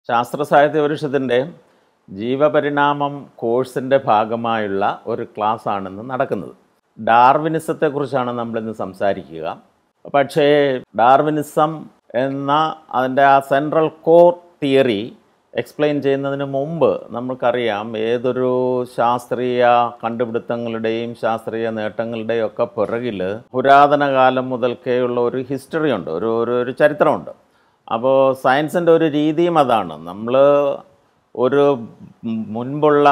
ശാസ്ത്ര സാഹിത്യ പരിഷത്തിൻ്റെ ജീവപരിണാമം കോഴ്സിൻ്റെ ഭാഗമായുള്ള ഒരു ക്ലാസ് ആണിന്ന് നടക്കുന്നത് ഡാർവിനിസത്തെക്കുറിച്ചാണ് നമ്മളിന്ന് സംസാരിക്കുക പക്ഷേ ഡാർവിനിസം എന്ന അതിൻ്റെ ആ സെൻട്രൽ കോർ തിയറി എക്സ്പ്ലെയിൻ ചെയ്യുന്നതിന് മുമ്പ് നമുക്കറിയാം ഏതൊരു ശാസ്ത്രീയ കണ്ടുപിടുത്തങ്ങളുടെയും ശാസ്ത്രീയ നേട്ടങ്ങളുടെയും ഒക്കെ പിറകിൽ പുരാതന കാലം മുതൽക്കേയുള്ള ഒരു ഹിസ്റ്ററി ഉണ്ട് ഒരു ഒരു ഒരു ചരിത്രമുണ്ട് അപ്പോൾ സയൻസിൻ്റെ ഒരു രീതിയും അതാണ് നമ്മൾ ഒരു മുൻപുള്ള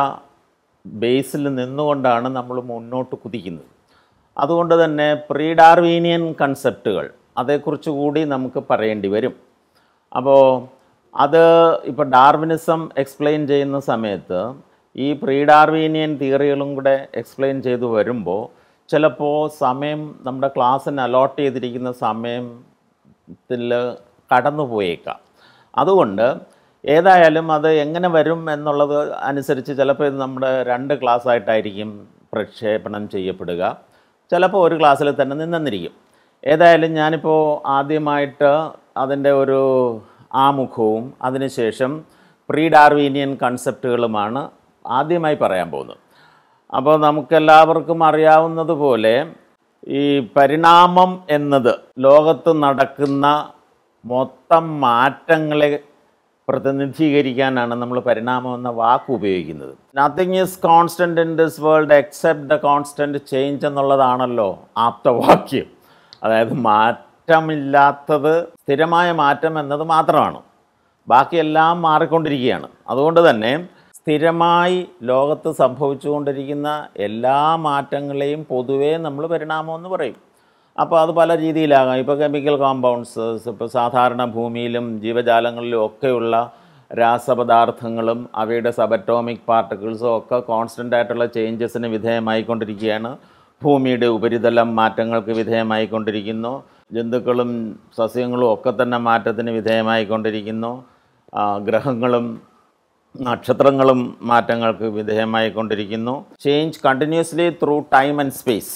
ബേസിൽ നിന്നുകൊണ്ടാണ് നമ്മൾ മുന്നോട്ട് കുതിക്കുന്നത് അതുകൊണ്ട് തന്നെ പ്രീ ഡാർവീനിയൻ കൺസെപ്റ്റുകൾ അതേക്കുറിച്ച് കൂടി നമുക്ക് പറയേണ്ടി വരും അപ്പോൾ അത് ഇപ്പോൾ ഡാർവിനിസം എക്സ്പ്ലെയിൻ ചെയ്യുന്ന സമയത്ത് ഈ പ്രീ ഡാർവീനിയൻ തിയറികളും കൂടെ എക്സ്പ്ലെയിൻ ചെയ്തു വരുമ്പോൾ ചിലപ്പോൾ സമയം നമ്മുടെ ക്ലാസ്സിന് അലോട്ട് ചെയ്തിരിക്കുന്ന സമയത്തിൽ കടന്നു പോയേക്കാം അതുകൊണ്ട് ഏതായാലും അത് എങ്ങനെ വരും എന്നുള്ളത് അനുസരിച്ച് ചിലപ്പോൾ ഇത് നമ്മുടെ രണ്ട് ക്ലാസ് ആയിട്ടായിരിക്കും പ്രക്ഷേപണം ചെയ്യപ്പെടുക ചിലപ്പോൾ ഒരു ക്ലാസ്സിൽ തന്നെ നിന്നിരിക്കും ഏതായാലും ഞാനിപ്പോൾ ആദ്യമായിട്ട് അതിൻ്റെ ഒരു ആമുഖവും അതിനുശേഷം പ്രീ ഡാർവീനിയൻ കൺസെപ്റ്റുകളുമാണ് ആദ്യമായി പറയാൻ പോകുന്നത് അപ്പോൾ നമുക്കെല്ലാവർക്കും അറിയാവുന്നതുപോലെ ഈ പരിണാമം എന്നത് ലോകത്ത് നടക്കുന്ന മൊത്തം മാറ്റങ്ങളെ പ്രതിനിധീകരിക്കാനാണ് നമ്മൾ പരിണാമം എന്ന വാക്ക് ഉപയോഗിക്കുന്നത് nothing is constant in this world except the constant change എന്നുള്ളതാണല്ലോ ആപ്തവാക്യം അതായത് മാറ്റമില്ലാത്തത് സ്ഥിരമായ മാറ്റം എന്നത് മാത്രമാണ് ബാക്കിയെല്ലാം മാറിക്കൊണ്ടിരിക്കുകയാണ് അതുകൊണ്ട് തന്നെ സ്ഥിരമായി ലോകത്ത് സംഭവിച്ചുകൊണ്ടിരിക്കുന്ന എല്ലാ മാറ്റങ്ങളെയും പൊതുവേ നമ്മൾ പരിണാമം എന്ന് പറയും അപ്പോൾ അത് പല രീതിയിലാകാം ഇപ്പോൾ കെമിക്കൽ കോമ്പൗണ്ട്സ് ഇപ്പോൾ സാധാരണ ഭൂമിയിലും ജീവജാലങ്ങളിലും ഒക്കെയുള്ള രാസപദാർത്ഥങ്ങളും അവയുടെ സബറ്റോമിക് പാർട്ടിക്കിൾസും ഒക്കെ കോൺസ്റ്റൻ്റ് ആയിട്ടുള്ള ചേഞ്ചസിന് വിധേയമായിക്കൊണ്ടിരിക്കുകയാണ് ഭൂമിയുടെ ഉപരിതലം മാറ്റങ്ങൾക്ക് വിധേയമായിക്കൊണ്ടിരിക്കുന്നു ജന്തുക്കളും സസ്യങ്ങളും ഒക്കെ തന്നെ മാറ്റത്തിന് വിധേയമായിക്കൊണ്ടിരിക്കുന്നു ആ, ഗ്രഹങ്ങളും നക്ഷത്രങ്ങളും മാറ്റങ്ങൾക്ക് വിധേയമായിക്കൊണ്ടിരിക്കുന്നു change continuously through time and space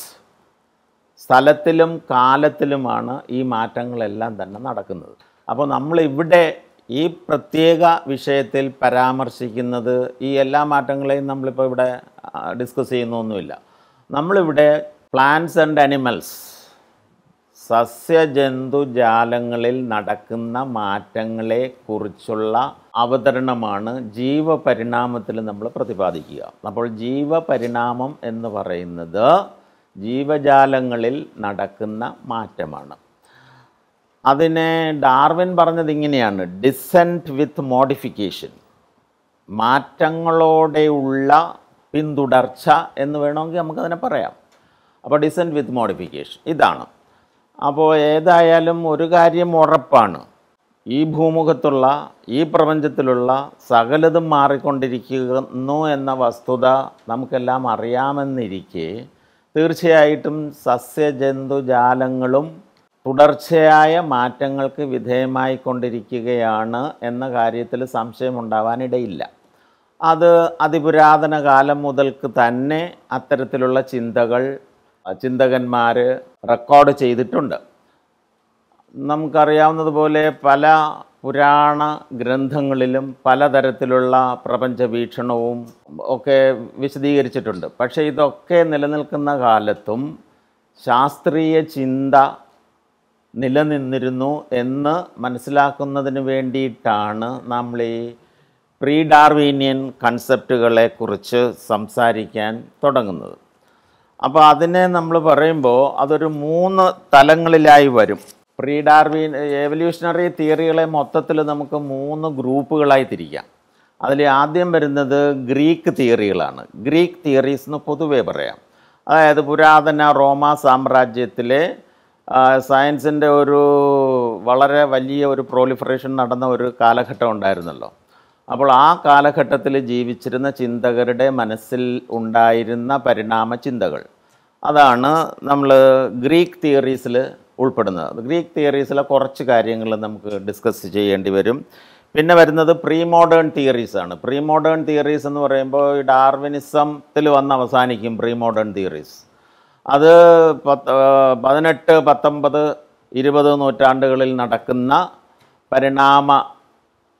സ്ഥലത്തിലും കാലത്തിലുമാണ് ഈ മാറ്റങ്ങളെല്ലാം തന്നെ നടക്കുന്നത് അപ്പോൾ നമ്മളിവിടെ ഈ പ്രത്യേക വിഷയത്തിൽ പരാമർശിക്കുന്നത് ഈ എല്ലാ മാറ്റങ്ങളെയും നമ്മളിപ്പോൾ ഇവിടെ ഡിസ്കസ് ചെയ്യുന്നൊന്നുമില്ല നമ്മളിവിടെ പ്ലാന്റ്സ് ആൻഡ് അനിമൽസ് സസ്യജന്തുജാലങ്ങളിൽ നടക്കുന്ന മാറ്റങ്ങളെ കുറിച്ചുള്ള അവതരണമാണ് ജീവപരിണാമത്തിൽ നമ്മൾ പ്രതിപാദിക്കുക അപ്പോൾ ജീവപരിണാമം എന്ന് പറയുന്നത് ജീവജാലങ്ങളിൽ നടക്കുന്ന മാറ്റമാണ് അതിനെ ഡാർവിൻ പറഞ്ഞത് ഇങ്ങനെയാണ് ഡിസെൻറ്റ് വിത്ത് മോഡിഫിക്കേഷൻ മാറ്റങ്ങളോടെയുള്ള പിന്തുടർച്ച എന്ന് വേണമെങ്കിൽ നമുക്കതിനെ പറയാം അപ്പോൾ ഡിസെൻറ്റ് വിത്ത് മോഡിഫിക്കേഷൻ ഇതാണ് അപ്പോൾ ഏതായാലും ഒരു കാര്യം ഉറപ്പാണ് ഈ ഭൂമുഖത്തുള്ള ഈ പ്രപഞ്ചത്തിലുള്ള സകലതും മാറിക്കൊണ്ടിരിക്കുന്നു എന്ന വസ്തുത നമുക്കെല്ലാം അറിയാമെന്നിരിക്കെ തീർച്ചയായിട്ടും സസ്യജന്തുജാലങ്ങളും തുടർച്ചയായ മാറ്റങ്ങൾക്ക് വിധേയമായിക്കൊണ്ടിരിക്കുകയാണ് എന്ന കാര്യത്തിൽ സംശയമുണ്ടാവാനിടയില്ല അത് അതിപുരാതന കാലം മുതൽക്ക് തന്നെ അത്തരത്തിലുള്ള ചിന്തകൾ ചിന്തകന്മാർ റെക്കോർഡ് ചെയ്തിട്ടുണ്ട് നമുക്കറിയാവുന്നതുപോലെ പല പുരാണ ഗ്രന്ഥങ്ങളിലും പലതരത്തിലുള്ള പ്രപഞ്ച വീക്ഷണവും ഒക്കെ വിശദീകരിച്ചിട്ടുണ്ട് പക്ഷേ ഇതൊക്കെ നിലനിൽക്കുന്ന കാലത്തും ശാസ്ത്രീയ ചിന്ത നിലനിന്നിരുന്നു എന്ന് മനസ്സിലാക്കുന്നതിന് വേണ്ടിയിട്ടാണ് നമ്മൾ ഈ പ്രീ ഡാർവീനിയൻ കൺസെപ്റ്റുകളെക്കുറിച്ച് സംസാരിക്കാൻ തുടങ്ങുന്നത് അപ്പോൾ അതിനെ നമ്മൾ പറയുമ്പോൾ അതൊരു മൂന്ന് തലങ്ങളിലായി വരും പ്രീ ഡാർവീൻ എവല്യൂഷണറി തിയറികളെ മൊത്തത്തിൽ നമുക്ക് മൂന്ന് ഗ്രൂപ്പുകളായി തിരിക്കാം അതിൽ ആദ്യം വരുന്നത് ഗ്രീക്ക് തിയറികളാണ് ഗ്രീക്ക് തിയറീസ് എന്ന് പൊതുവേ പറയാം അതായത് പുരാതന റോമ സാമ്രാജ്യത്തിലെ സയൻസിൻ്റെ ഒരു വളരെ വലിയ ഒരു പ്രോലിഫറേഷൻ നടന്ന ഒരു കാലഘട്ടം ഉണ്ടായിരുന്നല്ലോ അപ്പോൾ ആ കാലഘട്ടത്തിൽ ജീവിച്ചിരുന്ന ചിന്തകരുടെ മനസ്സിൽ ഉണ്ടായിരുന്ന പരിണാമ ചിന്തകൾ അതാണ് നമ്മൾ ഗ്രീക്ക് തിയറീസിൽ ഉൾപ്പെടുന്നത് ഗ്രീക്ക് തിയറീസിലെ കുറച്ച് കാര്യങ്ങൾ നമുക്ക് ഡിസ്കസ് ചെയ്യേണ്ടി വരും പിന്നെ വരുന്നത് പ്രീ മോഡേൺ തിയറീസ് ആണ് പ്രീ മോഡേൺ തിയറീസ് എന്ന് പറയുമ്പോൾ ഈ ഡാർവിനിസത്തിൽ വന്ന് അവസാനിക്കും പ്രീ മോഡേൺ തിയറീസ് അത് പത്ത് പതിനെട്ട് പത്തൊമ്പത് ഇരുപത് നൂറ്റാണ്ടുകളിൽ നടക്കുന്ന പരിണാമ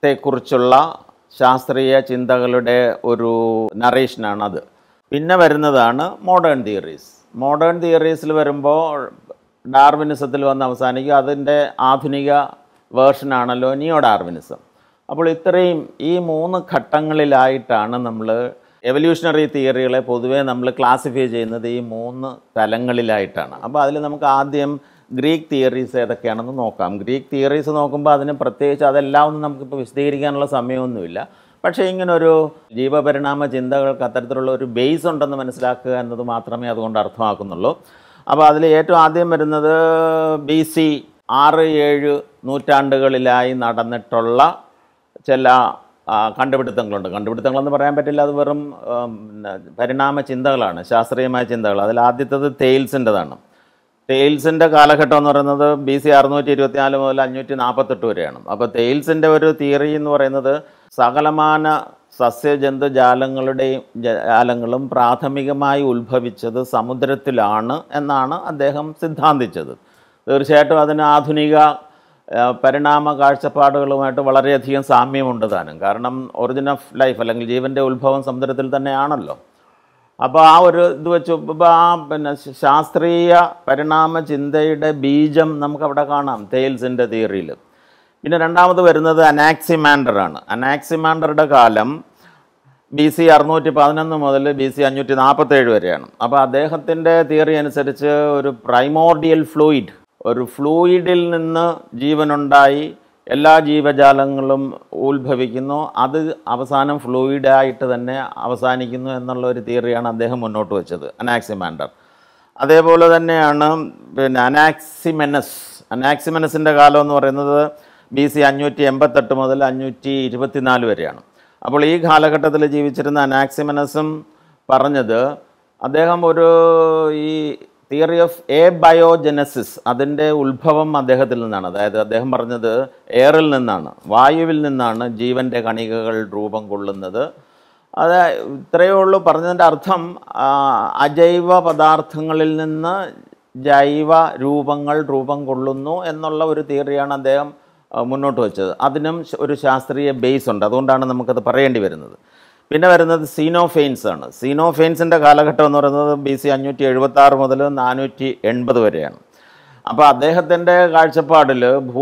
പരിണാമത്തെക്കുറിച്ചുള്ള ശാസ്ത്രീയ ചിന്തകളുടെ ഒരു നറേഷനാണത് പിന്നെ വരുന്നതാണ് മോഡേൺ തിയറീസ് മോഡേൺ തിയറീസിൽ വരുമ്പോൾ ഡാർവിനിസത്തിൽ വന്ന് അവസാനിക്കും അതിൻ്റെ ആധുനിക വേർഷനാണല്ലോ നിയോ ഡാർവിനിസം അപ്പോൾ ഇത്രയും ഈ മൂന്ന് ഘട്ടങ്ങളിലായിട്ടാണ് നമ്മൾ എവല്യൂഷണറി തിയറികളെ പൊതുവേ നമ്മൾ ക്ലാസിഫൈ ചെയ്യുന്നത് ഈ മൂന്ന് തലങ്ങളിലായിട്ടാണ് അപ്പോൾ അതിൽ നമുക്ക് ആദ്യം ഗ്രീക്ക് തിയറീസ് ഏതൊക്കെയാണെന്ന് നോക്കാം ഗ്രീക്ക് തിയറീസ് നോക്കുമ്പോൾ അതിന് പ്രത്യേകിച്ച് അതെല്ലാം ഒന്നും നമുക്കിപ്പോൾ വിശദീകരിക്കാനുള്ള സമയമൊന്നുമില്ല പക്ഷേ ഇങ്ങനൊരു ജീവപരിണാമ ചിന്തകൾക്ക് അത്തരത്തിലുള്ള ഒരു ബേസ് ഉണ്ടെന്ന് മനസ്സിലാക്കുക എന്നത് മാത്രമേ അതുകൊണ്ട് അർത്ഥമാക്കുന്നുള്ളൂ അപ്പോൾ അതിൽ ഏറ്റവും ആദ്യം വരുന്നത് ബി സി ആറ് ഏഴ് നൂറ്റാണ്ടുകളിലായി നടന്നിട്ടുള്ള ചില ആ, കണ്ടുപിടുത്തങ്ങളുണ്ട് കണ്ടുപിടുത്തങ്ങളെന്ന് പറയാൻ പറ്റില്ല അത് വെറും ഉം, പിന്നെ പരിണാമ ചിന്തകളാണ് ശാസ്ത്രീയമായ ചിന്തകൾ അതിൽ ആദ്യത്തേത് തെയിൽസിൻ്റെതാണ് തെയിൽസിൻ്റെ കാലഘട്ടം എന്ന് പറയുന്നത് ബി സി അറുന്നൂറ്റി ഇരുപത്തിനാല് മുതൽ അഞ്ഞൂറ്റി നാൽപ്പത്തെട്ട് വരെയാണ് അപ്പോൾ തെയിൽസിൻ്റെ ഒരു തിയറി എന്ന് പറയുന്നത് സകലമാന സസ്യജന്തു ജാലങ്ങളുടെയും ജാലങ്ങളും പ്രാഥമികമായി ഉത്ഭവിച്ചത് സമുദ്രത്തിലാണ് എന്നാണ് അദ്ദേഹം സിദ്ധാന്തിച്ചത് തീർച്ചയായിട്ടും അതിന് ആധുനിക ആ, പരിണാമ കാഴ്ചപ്പാടുകളുമായിട്ട് വളരെയധികം സാമ്യമുണ്ട് താനും കാരണം ഒറിജിൻ ഓഫ് ലൈഫ് അല്ലെങ്കിൽ ജീവൻ്റെ ഉത്ഭവം സമുദ്രത്തിൽ തന്നെയാണല്ലോ അപ്പോൾ ആ ഒരു ഇത് വെച്ച് ഇപ്പോൾ ആ പിന്നെ ശ- ശാസ്ത്രീയ പരിണാമ ചിന്തയുടെ ബീജം നമുക്കവിടെ കാണാം തെയിൽസിൻ്റെ തിയറിയിൽ പിന്നെ രണ്ടാമത് വരുന്നത് അനാക്സിമാൻഡർ ആണ് അനാക്സിമാൻഡറുടെ കാലം ബി സി അറുന്നൂറ്റി പതിനൊന്ന് മുതൽ ബി സി അഞ്ഞൂറ്റി നാൽപ്പത്തേഴ് വരെയാണ് അപ്പോൾ അദ്ദേഹത്തിൻ്റെ തിയറി അനുസരിച്ച് ഒരു പ്രൈമോർഡിയൽ ഫ്ലൂയിഡ് ഒരു ഫ്ലൂയിഡിൽ നിന്ന് ജീവനുണ്ടായി എല്ലാ ജീവജാലങ്ങളും ഉത്ഭവിക്കുന്നു അത് അവസാനം ഫ്ലൂയിഡായിട്ട് തന്നെ അവസാനിക്കുന്നു എന്നുള്ള ഒരു തിയറിയാണ് അദ്ദേഹം മുന്നോട്ട് വെച്ചത് അനാക്സിമാൻഡർ അതേപോലെ തന്നെയാണ് പിന്നെ അനാക്സിമെനസ് അനാക്സിമെനസിൻ്റെ കാലം എന്ന് പറയുന്നത് ബി സി അഞ്ഞൂറ്റി എൺപത്തെട്ട് മുതൽ അഞ്ഞൂറ്റി ഇരുപത്തിനാല് വരെയാണ് അപ്പോൾ ഈ കാലഘട്ടത്തിൽ ജീവിച്ചിരുന്ന അനാക്സിമെനസും പറഞ്ഞത് അദ്ദേഹം ഒരു ഈ തിയറി ഓഫ് എ ബയോജനസിസ് അതിൻ്റെ ഉത്ഭവം അദ്ദേഹത്തിൽ നിന്നാണ് അതായത് അദ്ദേഹം പറഞ്ഞത് എയറിൽ നിന്നാണ് വായുവിൽ നിന്നാണ് ജീവൻ്റെ കണികകൾ രൂപം കൊള്ളുന്നത് അത് ഇത്രയേ ഉള്ളൂ പറഞ്ഞതിൻ്റെ അർത്ഥം ആ, അജൈവ പദാർത്ഥങ്ങളിൽ നിന്ന് ജൈവ രൂപങ്ങൾ രൂപം കൊള്ളുന്നു എന്നുള്ള ഒരു തിയറിയാണ് അദ്ദേഹം ആ, മുന്നോട്ട് വെച്ചത് അതിനും ശ- ഒരു ശാസ്ത്രീയ ബേസ് ഉണ്ട് അതുകൊണ്ടാണ് നമുക്കത് പറയേണ്ടി വരുന്നത് പിന്നെ വരുന്നത് സീനോഫെയിൻസ് ആണ് സീനോഫെയിൻസിൻ്റെ കാലഘട്ടം എന്ന് പറയുന്നത് ബി സി അഞ്ഞൂറ്റി എഴുപത്തി ആറ് മുതൽ നാനൂറ്റി എൺപത് വരെയാണ് അപ്പോൾ അദ്ദേഹത്തിൻ്റെ കാഴ്ചപ്പാടിൽ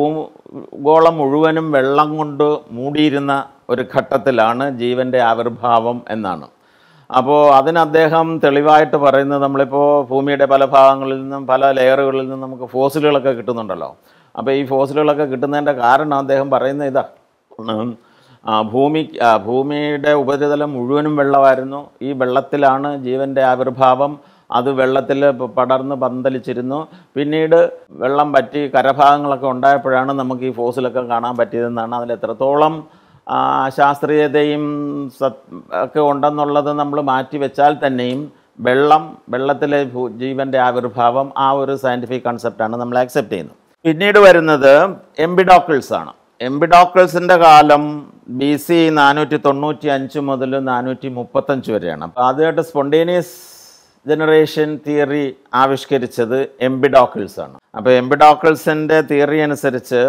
ഭൂഗോളം മുഴുവനും വെള്ളം കൊണ്ട് മൂടിയിരുന്ന ഒരു ഘട്ടത്തിലാണ് ജീവൻ്റെ ആവിർഭാവം എന്നാണ് അപ്പോൾ അതിന് അദ്ദേഹം തെളിവായിട്ട് പറയുന്നത് നമ്മളിപ്പോൾ ഭൂമിയുടെ പല ഭാഗങ്ങളിൽ നിന്നും പല ലെയറുകളിൽ നിന്നും നമുക്ക് ഫോസിലുകളൊക്കെ കിട്ടുന്നുണ്ടല്ലോ അപ്പോൾ ഈ ഫോസിലുകളൊക്കെ കിട്ടുന്നതിൻ്റെ കാരണം അദ്ദേഹം പറയുന്നത് ഇതാ ഉം, ആ, ഭൂമി ആ, ഭൂമിയുടെ ഉപരിതലം മുഴുവനും വെള്ളമായിരുന്നു ഈ വെള്ളത്തിലാണ് ജീവൻ്റെ ആവിർഭാവം അത് വെള്ളത്തിൽ പ- പടർന്ന് പന്തലിച്ചിരുന്നു പിന്നീട് വെള്ളം പറ്റി കരഭാഗങ്ങളൊക്കെ ഉണ്ടായപ്പോഴാണ് നമുക്ക് ഈ ഫോസിലൊക്കെ കാണാൻ പറ്റിയതെന്നാണ് അതിൽ എത്രത്തോളം ആ, ശാസ്ത്രീയതയും സത് ഒക്കെ ഉണ്ടെന്നുള്ളത് നമ്മൾ മാറ്റി വെച്ചാൽ തന്നെയും വെള്ളം വെള്ളത്തിലെ ഭൂ ജീവൻ്റെ ആവിർഭാവം ആ ഒരു സയൻറ്റിഫിക് കൺസെപ്റ്റാണ് നമ്മൾ അക്സെപ്റ്റ് ചെയ്യുന്നത് പിന്നീട് വരുന്നത് എംബിഡോക്കിൾസ് ആണ് എംബിഡോക്കിൾസിൻ്റെ കാലം ബി സി നാനൂറ്റി തൊണ്ണൂറ്റി അഞ്ച് മുതൽ നാനൂറ്റി മുപ്പത്തഞ്ച് വരെയാണ് അപ്പോൾ ആദ്യമായിട്ട് സ്പോണ്ടേനിയസ് ജനറേഷൻ തിയറി ആവിഷ്കരിച്ചത് എംബിഡോക്കിൾസ് ആണ് അപ്പോൾ എംബിഡോക്കിൾസിൻ്റെ തിയറി അനുസരിച്ച്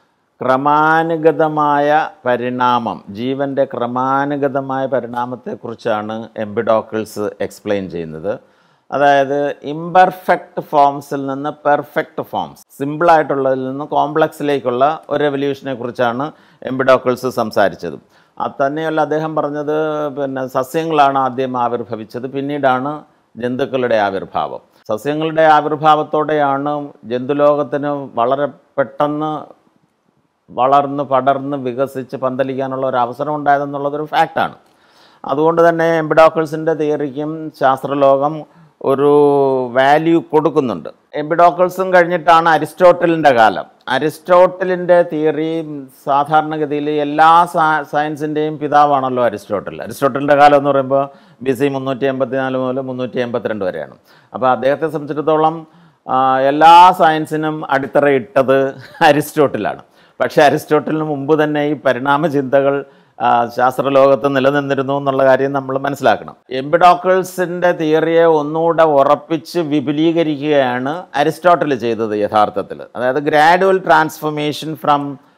ക്രമാനുഗതമായ പരിണാമം ജീവൻ്റെ ക്രമാനുഗതമായ പരിണാമത്തെക്കുറിച്ചാണ് എംബിഡോക്കിൾസ് എക്സ്പ്ലെയിൻ ചെയ്യുന്നത് അതായത് ഇംപെർഫെക്റ്റ് ഫോംസിൽ നിന്ന് പെർഫെക്റ്റ് ഫോംസ് സിമ്പിളായിട്ടുള്ളതിൽ നിന്ന് കോംപ്ലക്സിലേക്കുള്ള ഒരു റെവല്യൂഷനെ കുറിച്ചാണ് എംബിഡോക്കിൾസ് സംസാരിച്ചത് അത് തന്നെയല്ല അദ്ദേഹം പറഞ്ഞത് പിന്നെ സസ്യങ്ങളാണ് ആദ്യം ആവിർഭവിച്ചത് പിന്നീടാണ് ജന്തുക്കളുടെ ആവിർഭാവം സസ്യങ്ങളുടെ ആവിർഭാവത്തോടെയാണ് ജന്തുലോകത്തിന് വളരെ പെട്ടെന്ന് വളർന്ന് പടർന്ന് വികസിച്ച് പന്തലിക്കാനുള്ള ഒരു അവസരം ഉണ്ടായതെന്നുള്ളതൊരു ഫാക്റ്റാണ് അതുകൊണ്ട് തന്നെ എംബിഡോക്കിൾസിൻ്റെ തിയറിക്കും ശാസ്ത്രലോകം ഒരു വാല്യൂ കൊടുക്കുന്നുണ്ട് എംബിഡോക്കിൾസും കഴിഞ്ഞിട്ടാണ് അരിസ്റ്റോട്ടലിൻ്റെ കാലം അരിസ്റ്റോട്ടലിൻ്റെ തിയറി സാധാരണഗതിയിൽ എല്ലാ സയൻസിൻ്റെയും പിതാവാണല്ലോ അരിസ്റ്റോട്ടൽ അരിസ്റ്റോട്ടലിൻ്റെ കാലം എന്ന് പറയുമ്പോൾ ബി സി മുന്നൂറ്റി എൺപത്തി നാല് മുതൽ മുന്നൂറ്റി എൺപത്തിരണ്ട് വരെയാണ് അപ്പോൾ അദ്ദേഹത്തെ സംബന്ധിച്ചിടത്തോളം ആ, എല്ലാ സയൻസിനും അടിത്തറയിട്ടത് അരിസ്റ്റോട്ടിലാണ് പക്ഷേ അരിസ്റ്റോട്ടലിന് മുമ്പ് തന്നെ ഈ പരിണാമ ചിന്തകൾ ആ, ശാസ്ത്രലോകത്ത് നിലനിന്നിരുന്നു എന്നുള്ള കാര്യം നമ്മൾ മനസ്സിലാക്കണം എംബിഡോക്കിൾസിൻ്റെ തിയറിയെ ഒന്നുകൂടെ ഉറപ്പിച്ച് വിപുലീകരിക്കുകയാണ് അരിസ്റ്റോട്ടൽ ചെയ്തത് യഥാർത്ഥത്തിൽ അതായത് gradual transformation from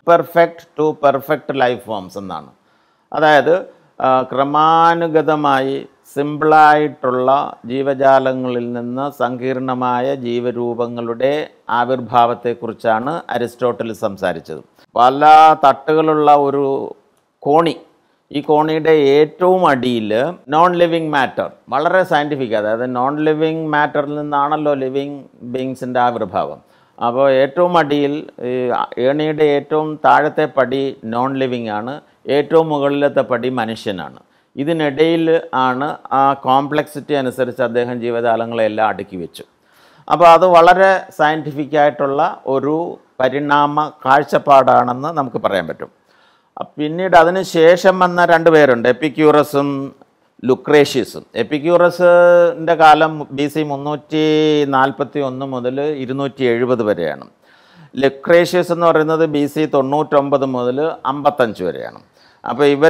imperfect to perfect life forms എന്നാണ് അതായത് ആ, ക്രമാനുഗതമായി സിമ്പിളായിട്ടുള്ള ജീവജാലങ്ങളിൽ നിന്ന് സങ്കീർണമായ ജീവരൂപങ്ങളുടെ ആവിർഭാവത്തെക്കുറിച്ചാണ് അരിസ്റ്റോട്ടിൽ സംസാരിച്ചത് പല തട്ടുകളുള്ള ഒരു കോണി ഈ കോണിയുടെ ഏറ്റവും അടിയിൽ നോൺ ലിവിങ് മാറ്റർ വളരെ സയൻറ്റിഫിക് അതായത് നോൺ ലിവിങ് മാറ്ററിൽ നിന്നാണല്ലോ ലിവിങ് ബീങ്സിൻ്റെ ആവിർഭാവം അപ്പോൾ ഏറ്റവും അടിയിൽ ഈ ഏണിയുടെ ഏറ്റവും താഴത്തെ പടി നോൺ ലിവിങ് ആണ് ഏറ്റവും മുകളിലത്തെ പടി മനുഷ്യനാണ് ഇതിനിടയിൽ ആണ് ആ കോംപ്ലക്സിറ്റി അനുസരിച്ച് അദ്ദേഹം ജീവജാലങ്ങളെല്ലാം അടുക്കി വെച്ചു അപ്പോൾ അത് വളരെ സയൻറ്റിഫിക് ആയിട്ടുള്ള ഒരു പരിണാമ കാഴ്ചപ്പാടാണെന്ന് നമുക്ക് പറയാൻ പറ്റും അ- പിന്നീട് അതിന് ശേഷം വന്ന രണ്ട് പേരുണ്ട് എപ്പിക്യൂറസും ലുക്രേഷ്യസും എപ്പിക്യൂറസിൻ്റെ കാലം ബി സി മുന്നൂറ്റി നാൽപ്പത്തി ഒന്ന് മുതൽ ഇരുന്നൂറ്റി എഴുപത് വരെയാണ് ലുക്രേഷ്യസ് എന്ന് പറയുന്നത് ബി സി തൊണ്ണൂറ്റൊമ്പത് മുതൽ അമ്പത്തഞ്ച് വരെയാണ് അപ്പോൾ ഇവർ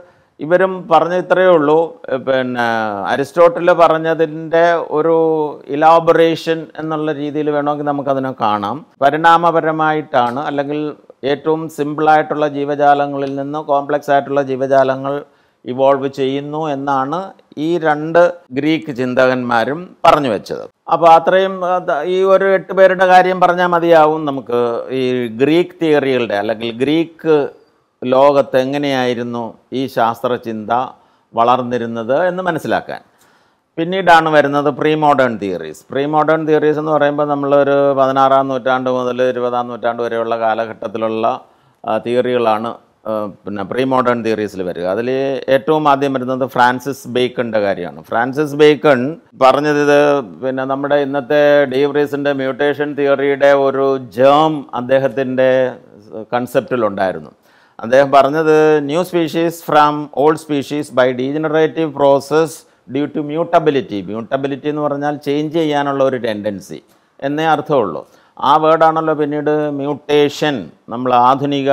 ഇവരും പറഞ്ഞ ഇത്രയേ ഉള്ളൂ എ, പിന്നെ അരിസ്റ്റോട്ടിൽ പറഞ്ഞതിൻ്റെ ഒരു ഇലാബറേഷൻ എന്നുള്ള രീതിയിൽ വേണമെങ്കിൽ നമുക്കതിനെ കാണാം പരിണാമപരമായിട്ടാണ് അല്ലെങ്കിൽ ഏറ്റവും സിമ്പിളായിട്ടുള്ള ജീവജാലങ്ങളിൽ നിന്ന് കോംപ്ലക്സ് ആയിട്ടുള്ള ജീവജാലങ്ങൾ ഇവോൾവ് ചെയ്യുന്നു എന്നാണ് ഈ രണ്ട് ഗ്രീക്ക് ചിന്തകന്മാരും പറഞ്ഞു വെച്ചത് അപ്പോൾ അത്രയും അത് ഈ ഒരു എട്ട് പേരുടെ കാര്യം പറഞ്ഞാൽ മതിയാവും നമുക്ക് ഈ ഗ്രീക്ക് തിയറികളുടെ അല്ലെങ്കിൽ ഗ്രീക്ക് ലോകത്ത് എങ്ങനെയായിരുന്നു ഈ ശാസ്ത്രചിന്ത വളർന്നിരുന്നത് എന്ന് മനസ്സിലാക്കാൻ പിന്നീടാണ് വരുന്നത് pre modern theories pre modern theories എന്ന് പറയുമ്പോൾ നമ്മളൊരു പതിനാറാം നൂറ്റാണ്ട് മുതൽ ഇരുപതാം നൂറ്റാണ്ട് വരെയുള്ള കാലഘട്ടത്തിലുള്ള ആ, തിയറികളാണ് ആ, പിന്നെ പ്രീ മോഡേൺ തിയറീസിൽ വരിക അതിൽ ഏറ്റവും ആദ്യം വരുന്നത് ഫ്രാൻസിസ് ബേക്കണിൻ്റെ കാര്യമാണ് ഫ്രാൻസിസ് ബേക്കൺ പറഞ്ഞത് ഇത് പിന്നെ നമ്മുടെ ഇന്നത്തെ ഡീവ്രീസിൻ്റെ മ്യൂട്ടേഷൻ തിയറിയുടെ ഒരു ജേം അദ്ദേഹത്തിൻ്റെ കൺസെപ്റ്റിലുണ്ടായിരുന്നു അദ്ദേഹം പറഞ്ഞത് new species from old species by degenerative process due to mutability mutability എന്ന് പറഞ്ഞാൽ ചേഞ്ച് ചെയ്യാനുള്ള ഒരു ടെൻഡൻസി എന്നേ അർത്ഥമുള്ളൂ ആ വേർഡാണല്ലോ പിന്നീട് മ്യൂട്ടേഷൻ നമ്മൾ ആധുനിക